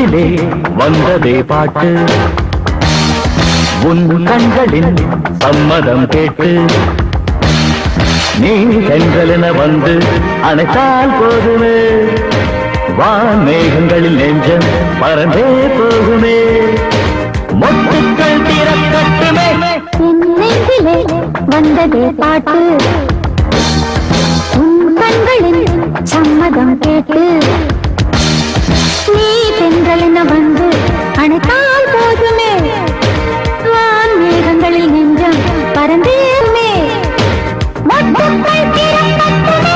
நெஞ்சிலே வந்ததே பாட்டு உன் கண்களின் சம்மதம் கேட்டு நீ சென்றலென வந்து அணைத்தால் போதுமே வான் மேகங்களில் நெஞ்சம் பறந்தே போகுமே மொட்டுக்கள் திறக்கட்டுமே என் நெஞ்சிலே வந்ததே பாட்டு உன் கண்களின் சம்மதம் கேட்டு நீ தென்றலென வந்து அணைத்தால் போதுமே வான் மேகங்களில் நெஞ்சம் பறந்தேருமே மொட்டுக்கள் திறக்கட்டுமே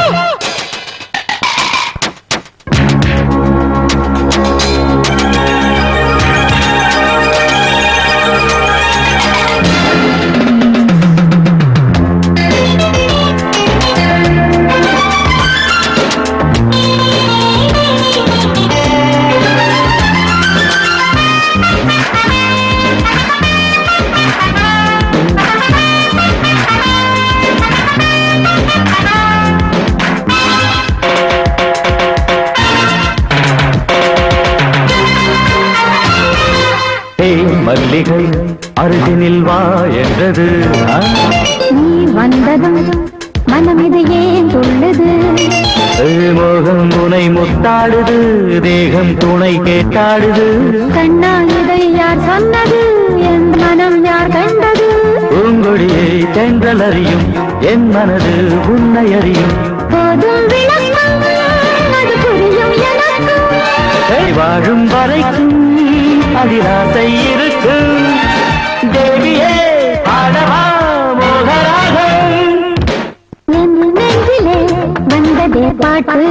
தேன் மல்லிகை அருகினில் வா என்றது ஆ? நீ வந்ததும் மனம் இது ஏன் துள்ளுது மோகம் முனை முத்தாடுது தேகம் துணை கேட்டாடுது கண்ணா இதை யார் சொன்னது என் மனம் யார் கண்டது பூங்கொடியை தென்றல் அறியும் என் மனது உன்னை அறியும் போதும் விளக்கம் அது புரியும் எனக்கு கை வாழும் வரைக்கும் அதிராசை இருக்கும் தேவியே ஆடவா மோகராகம் என் நெஞ்சிலே வந்ததே பாட்டு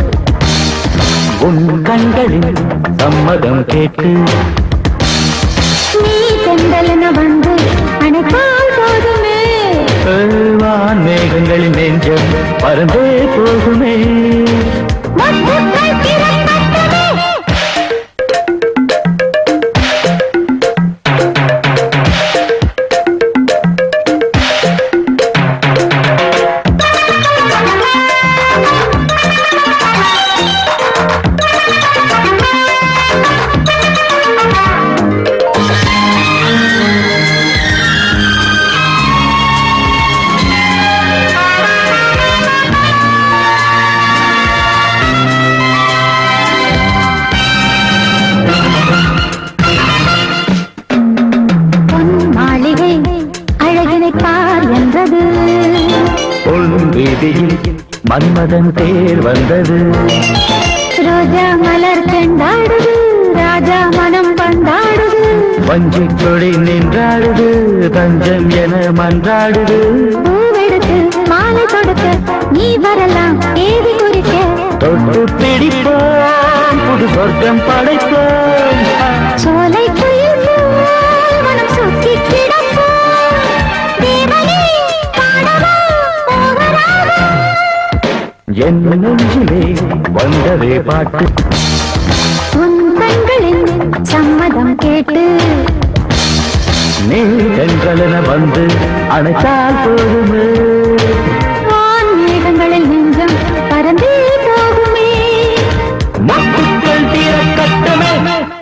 உன் கண்களில் சம்மதம் கேட்டு நீ தென்றலென வந்து அணைப்பால் போதுமே வான் மேகங்களின் நெஞ்சம் பறந்தே போகுமே மொட்டுக்கள் திறக்கட்டுமே பொன் மாளிகை அழகினை பார் என்றது உன் வீதியில் மன்மதன் தேர் வந்தது ரோஜா மலர் செண்டாடுது ராஜா மனம் பந்தாடுது வஞ்சிக் கொடி நின்றாடுது தஞ்சம் என மன்றாடுது பூவெடுத்து மாலை கொடுக்க நீ வரலாம் தேதி குறிக்க தொட்டு பிடிப்போம் புது சொர்க்கம் படைப்போம் சோலை குயில் மனம் சுத்தி கிடப்போம் தேவனே பாடவா போகராவா என் நெஞ்சிலே வந்ததே பாட்டு உன் கண்களின் சம்மதம் கேட்டு நீ சென்றலென வந்து அணைத்தால் போதுமே வான் மேகங்களில் நெஞ்சம் பறந்தே போகுமே மொட்டுக்கள் தீரக்கட்டுமே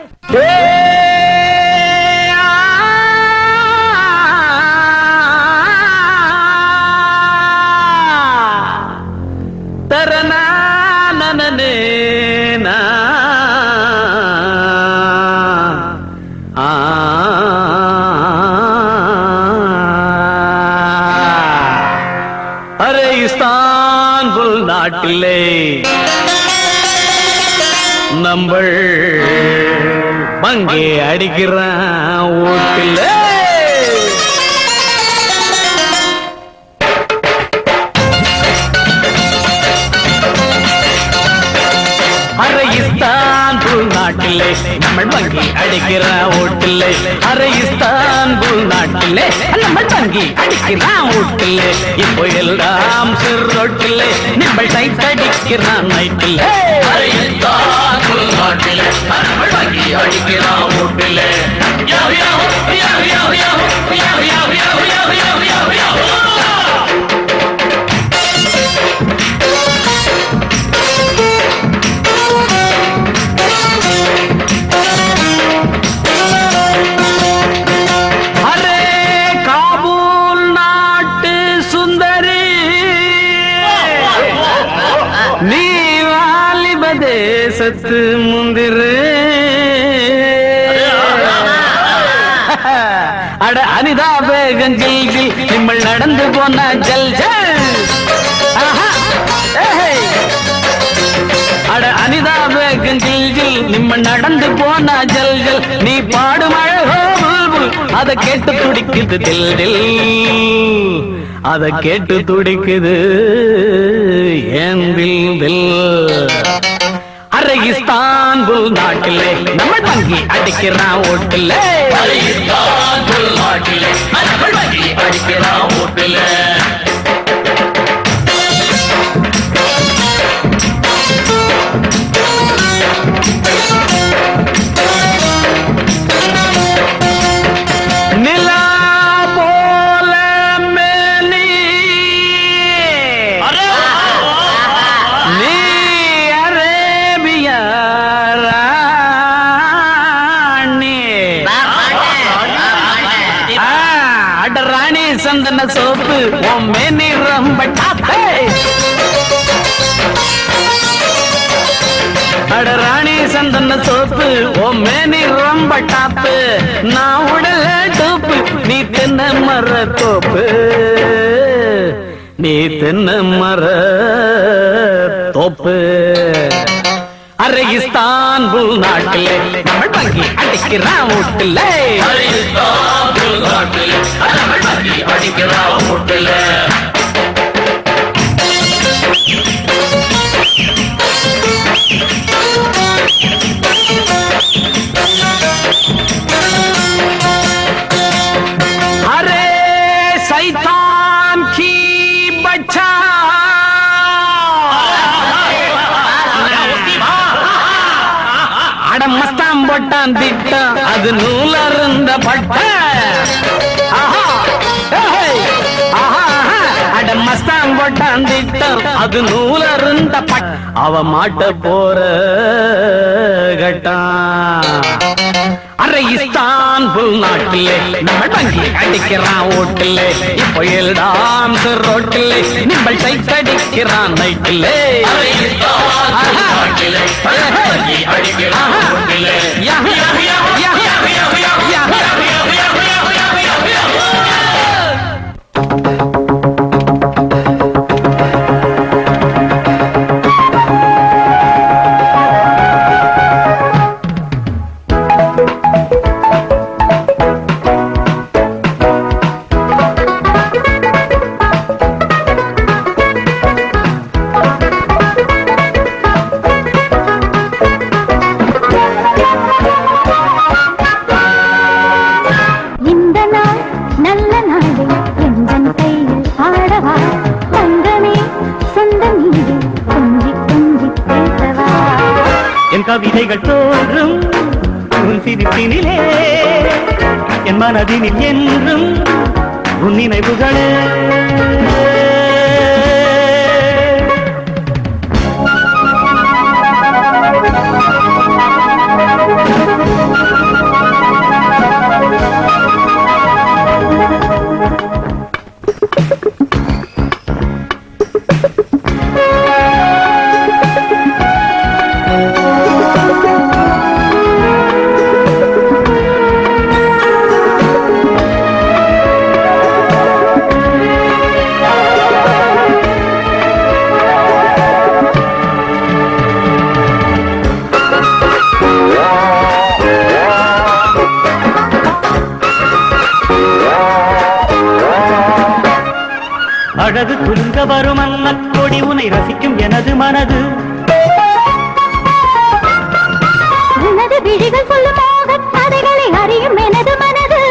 தரனா நனனே நா. ஆ. அரே இஸ்தான்புல் நாட்டிலே நம்பள் பங்கே அடிக்கிறான் வீட்டில் அரை இஸ்தான்புல் நாட்டிலே நம்ம வங்கி அடிக்கிற ஓட்டிலே அரை இஸ்தான்புல் நாட்டிலே நம்ம வங்கி அடிக்கிற ஓட்டிலே இப்போ எல்லாம் சிறுரோட்டிலே நம்ம டைட் அடிக்கிறான் நைட்டிலே அரை இஸ்தான்புல் நாட்டிலே நம்ம வங்கி அடிக்கிற ஓட்டிலே யாவ் யாவ் யாவ் யாவ் யாவ் யாவ் யாவ் யாவ் யாவ் யாவ் யாவ் யாவ் செத்து முந்திரு அட அனிதா வேகம் ஜில் ஜில் நிம்மல் நடந்து போன ஜல் ஜல் ஆஹா. ஏய். அட அனிதா வேகம் ஜில் ஜில் நிம்ம நடந்து போனா ஜல் ஜல் நீ பாடும் அழகோ புல்புல் அத கேட்டு துடிக்குது தில் தில் அத கேட்டு துடிக்குது ஏன் தில் தில் அரை இஸ்தான்புல் நாட்டிலே நம்ம தங்கி அடிக்கிறான் ஓட்டிலே இஸ்தான்புல் நாட்டிலே நம்ம வங்கி அடிக்கிறான் ஓட்டுல நிலா போல மேனி நீ அரேபிய ராணி ஆ, அட ராணி சந்தன சோப்பு உன் மேனி ரொம்ப டாப்பே அட ராணி சந்தன சோப்பு உன் மேனி ரொம்ப டாப்பு நான் உடல டோப்பு நீ தென்ன மர தோப்பு நீ தென்ன மர தோப்பு அரை இஸ்தான்புல் நாட்டிலே நம்ம தங்கி அடிக்கிறான் வீட்டிலே இஸ்தான்புல் நாட்டிலே நம்ம வங்கி அடிக்கிறான் ஓட்டுல अरे शैतान की बच्चा அட மஸ்தான் போட்டான் திட்டம் அது நூலருந்த பட்ட ஆஹா, ஏய், ஆஹா, ஆஹா. அட மஸ்தான் போட்டான் திட்டம் அது நூலருந்த பட் அவ மாட்ட போற கட்டான் அரை இஸ்தான்புல் நாட்டிலே நம்ம தங்கி அடிக்கிறான் ஓட்டிலே இப்போ எல்டாம் ரோட்டிலே நிம்பள் சைட் அடிக்கிறான் நைட்டிலே இஸ்தான்புல் நாட்டிலே நம்ம வங்கி அடிக்கிறான் ஓட்டுல இந்த நாள் நல்ல நாளே எந்தன் கையில் ஆடவா தங்கமே சொந்த மீது கொஞ்சி கொஞ்சி பேசவா என் கவிதைகள் தோன்றும் உன் சிரிப்பினிலே என் மனதினில் என்றும் உன் நினைவுகளே அழகு குலுங்க வரும் அன்னக் கொடி உனை ரசிக்கும் எனது மனது உனது விழிகள் சொல்லும் மோகக் கதைகளை அறியும் எனது மனது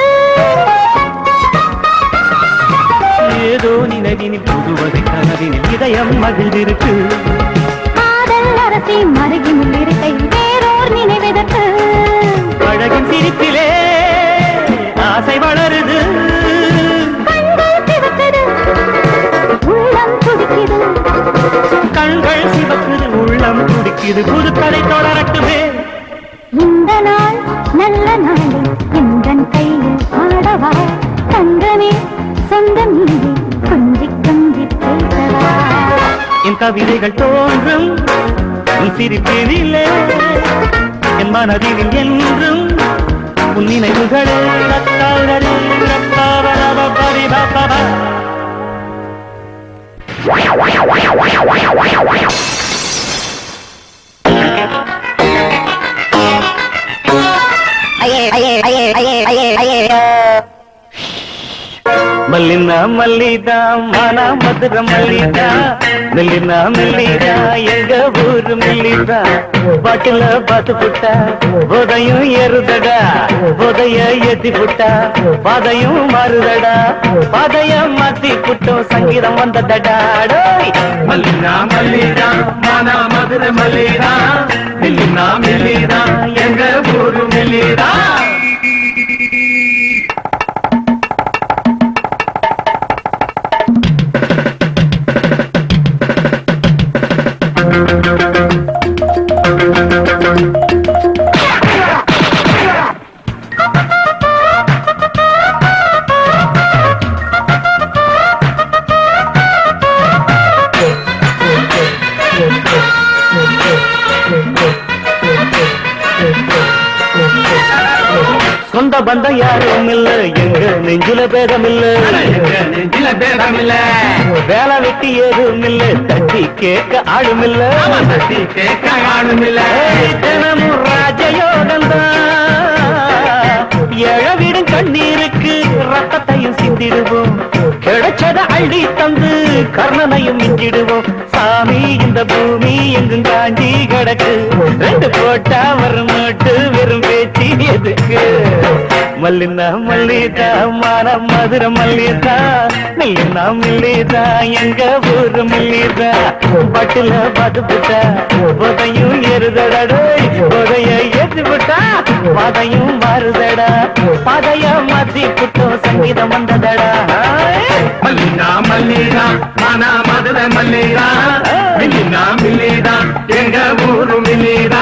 ஏதோ நினைவினில் புதுவகை கனவினில் இதயம் மகிழ்ந்திருக்கு காதல் அரசி மருகினில் இருக்கை வேறோர் நினைவெதற்கு அழகின் சிரிப்பிலே ஆசை வளருது கண்கள் சிவக்குது உள்ளம் துடிக்குது கண்கள் சிவக்குது உள்ளம் துடிக்குது புது கதை தொடரட்டுமே இந்த நாள் நல்ல நாளே எந்தன் கையில் ஆடவா தங்கமே சொந்த மீது கொஞ்சி கொஞ்சி பேசவா என் கவிதைகள் தோன்றும் உன் சிரிப்பினிலே என் மனதில் என்றும் உன் நினைவுகள் ரத்தாரரி, ரத்தாரரபபரி பபபா. మల్లిన మల్లిదా మన మధుర మల్లిదా మెల్లిన మెల్లిదా எங்க ஊரு மெல்லிதா பாட்டுல பாத்து புட்டா போதையும் ஏறுதடா போதைய ஏத்தி புட்டா பாதையும் மாறுதடா பாதைய மாத்தி புட்டும் சங்கீதம் வந்ததடா டோய். மல்லினா மல்லிதா மானா மதுரை மல்லிதா மில்லினா மில்லிதா எங்க ஊரு மில்லிதா சொந்த பந்தம் யாரும் இல்ல எங்க நெஞ்சில பேதம் இல்ல எங்க நெஞ்சில பேதமில்ல வேலை வெட்டி ஏதும் இல்ல தட்டி கேட்க ஆளும் இல்ல சத்தி கேட்க காணுமில்ல ஏய், தினமும் ராஜயோகந்தான் எழவிடும் கண்ணீருக்கு ரத்தத்தையும் சிந்திடுவோம் கிடைச்சத அள்ளி தந்து கர்ணனையும் மிஞ்சிடுவோம் சாமி இந்த பூமி எங்கும் காஞ்சி கிடக்கு ரெண்டு போட்டா வரும் நோட்டு வெறும் பேச்சு எதுக்கு மல்லினா மல்லிதா மான மதுர மல்லிதா மில்லினா மில்லிதா எங்க ஊரு மில்லிதா பட்டுல பாத்து புட்டா போதையும் ஏறுதடா போதைய ஏற்றி விட்டா பாதையும் மாறுதடா பாதைய மாத்தி புட்டோம் சங்கீதம் வந்ததடா மல்லினா மல்லிதா மானா மதுரை மல்லிதா மில்லினா மில்லிதா எங்க ஊரு மில்லிதா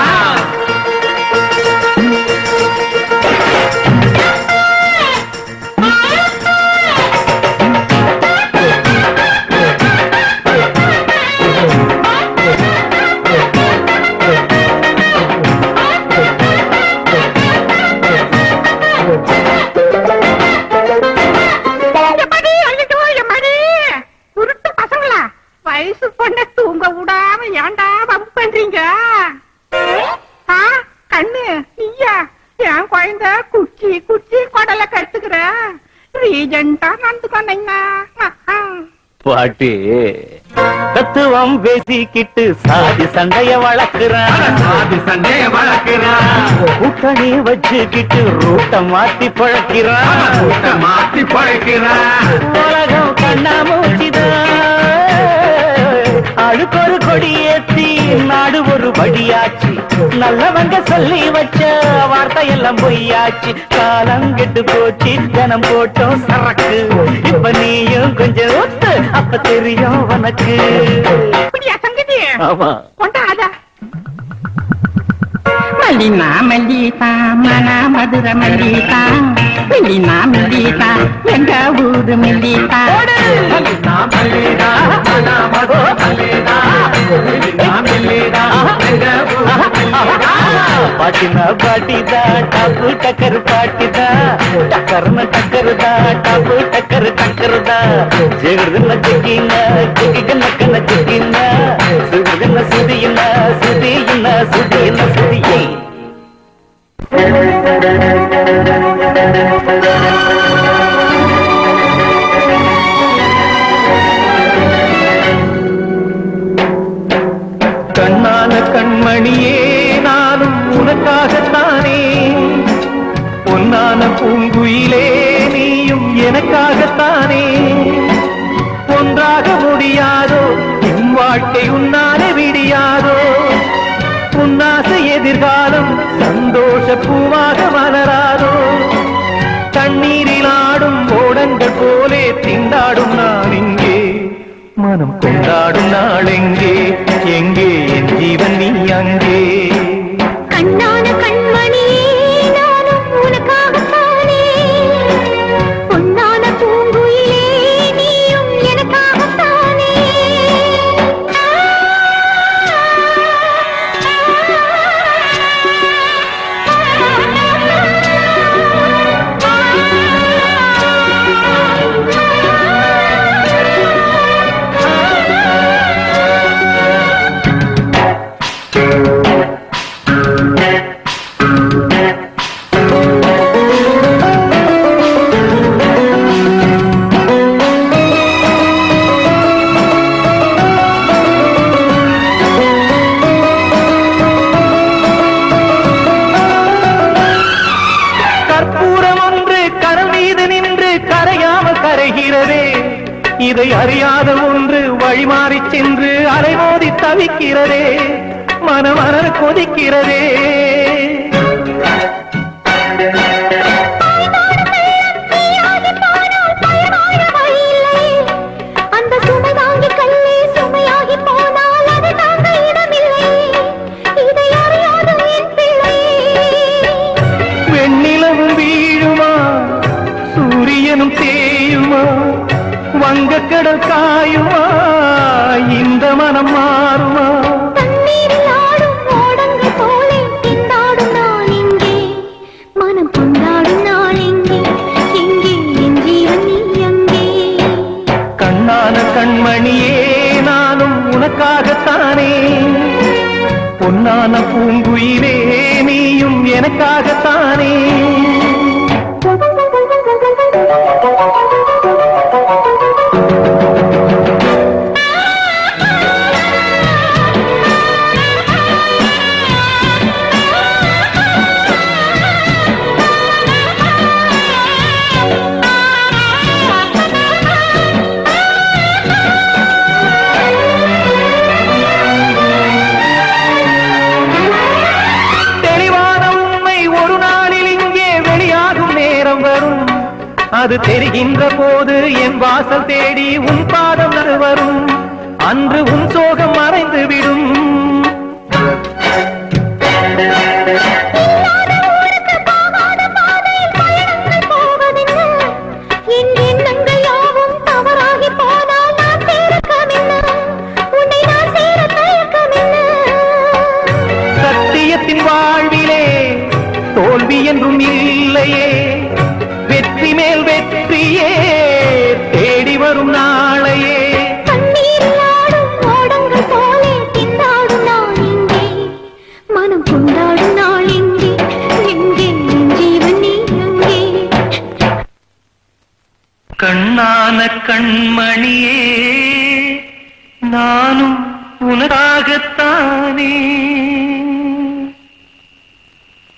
எம்மாடி, ஐயோ, எம்மாடி. உருட்டு பசங்களா வயசு பொண்ண தூங்க விடாம ஏன்டா வம்பு பண்றீங்க ஆ, கண்ணு நீயா என் குழந்தை குச்சி குச்சி குடலை கடுத்துக்கிற ரீஜெண்டா நடந்துக்கோனீங்க பாட்டி தத்துவம் பேசிக்கிட்டு சாதி சண்டைய வளர்க்கிறான் சாதி சண்டைய வளர்க்கிறான் கூட்டணி வச்சுக்கிட்டு ரூட்ட மாத்தி பழக்கிறான் கூட்ட மாத்தி பழைக்கிறான் உலகம் கண்ணாமூச்சிதான் அழுக்கொரு கொடி ஏத்தி நாடு ஒரு வழியாச்சு நல்லவங்க சொல்லி வச்ச வார்த்தை எல்லாம் பொய்யாச்சு காலம் கெட்டு போச்சு தினம் போட்டோம் சரக்கு இப்ப நீயும் கொஞ்சம் ஒத்து அப்ப தெரியும் உனக்கு இப்படியா சங்கதி ஆமா கொண்டாத மல்லினா மல்லிதா மன மதுர மல்லிதா மில்லினா மில்லிதா எங்க ஊரு மில்லிதா மல்லினா மல்லிதா மானா மதுரை மல்லிதா மில்லினா மில்லிதா எங்க ஊரு மில்லிதா பாட்டினா பாட்டிதா டப்பு டக்கர் பாட்டிதா டக்கர்னு டக்கருதா டப்பு டக்கர் டக்கருதா ஜெகர்துன ஜெகின ஜெகிக நக்கன ஜெகின சுகர்துன சுதியின சுதியின சுதியின சுதியை கண்ணான கண்மணியே நானும் உனக்காகத்தானே பொன்னான பூங்குயிலே நீயும் எனக்காகத்தானே ஒன்றாக முடியாதோ என் வாழ்க்கை உன்னாலே விடியாதோ உன்னாசை எதிர்காலம் சந்தோஷ பூவாக மலராதோ தண்ணீரில் ஆடும் ஓடங்கள் போலே திண்டாடும் நான் இங்கே மனம் கொண்டாடும் நாள் எங்கே எங்கே என் ஜீவன் நீ அங்கே கண்ணான கண்மணியே நானும் உனக்காகத்தானே பொன்னான பூங்குயிலே நீயும் எனக்காகத்தானே கரையாம கரைகிறதே இதை அறியாத ஒன்று வழிமாறி சென்று அலைமோதி தவிக்கிறதே மனமன கொதிக்கிறதே அந்த சுமை தாங்கி கல்லே சுமையாகி போனால் அது தாங்க இடமில்லை இதை அறியாத என் பிள்ளை வெண்ணிலவும் வீழுமா சூரியனும் தேயுமா வங்கக்கடல் காயுமா இந்த மனம் மாறுமா தண்ணீரில் ஆடும் ஓடங்கள் போலே திண்டாடும் நான் இங்கே மனம் கொண்டாடும் நாள் எங்கே எங்கே என் ஜீவன் நீ அங்கே கண்ணான கண்மணியே நானும் உனக்காகத்தானே பொன்னான பூங்குயிலே நீயும் எனக்காகத்தானே தெளிவான உண்மை ஒரு நாளில் இங்கே வெளியாகும் நேரம் வரும் அது தெரிகின்ற போது என் வாசல் தேடி உன் பாதம் அது வரும் அன்று உன் சோகம் மறைந்து விடும் போவதென்ன என் எண்ணங்கள் யாவும் தவறாகி போனால் நான் சேரக்கமென்ன உன்னை நான் சேர தயக்கமென்ன சத்தியத்தின் வாழ்விலே தோல்வி என்றும் இல்லையே வெற்றி மேல் வெற்றியே தேடி வரும் நாளையே கண்ணீரில் ஆடும் ஓடங்கள் போலே திண்டாடும் நாள் எங்கே மனம் கொண்டாடும் நாள் எங்கே எங்கே என் ஜீவன் நீ அங்கே கண்ணான கண்மணியே நானும் உனக்காகத்தானே